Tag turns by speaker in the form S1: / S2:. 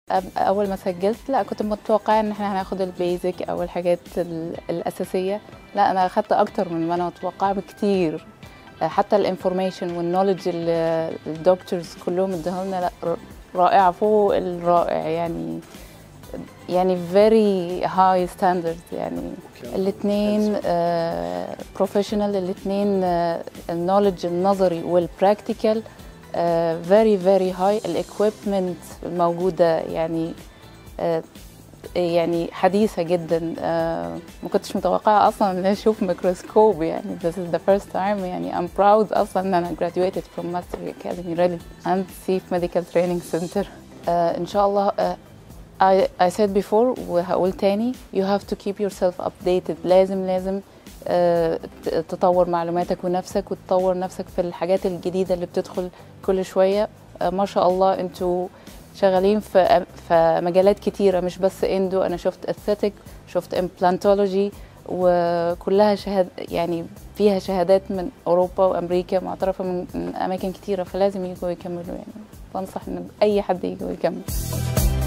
S1: أب- اول ما سجلت لا كنت متوقعه ان احنا هناخد البيزك او الحاجات ال- الاساسيه لا انا اخدت اكتر من ما انا متوقعه بكتير حتى الانفورميشن والنولج اللي الدكتورز كلهم ادوها لنا لا ر- رائعه فوق الرائع يعني يعني very high standards يعني الاثنين بروفيشنال الاثنين النولج النظري والبراكتيكال very very high الاكويبمنت الموجوده يعني آه، يعني حديثه جدا آه، ما كنتش متوقعه اصلا ان اشوف ميكروسكوب يعني this is the first time يعني I'm proud اصلا ان انا graduated from Master Academy really and Chief Medical Training Center آه، ان شاء الله آه، I, I said before وهقول تاني you have to keep yourself updated لازم لازم آه، ت- تطور معلوماتك ونفسك وتطور نفسك في الحاجات الجديدة اللي بتدخل كل شوية آه، ما شاء الله انتوا شغالين في في مجالات كتيرة مش بس اندو انا شفت اثيتك شفت امبلانتولوجي وكلها شهاد يعني فيها شهادات من اوروبا وامريكا معترفة من من اماكن كتيرة فلازم يجوا يكملوا يعني بنصح ان اي حد يجوا يكمل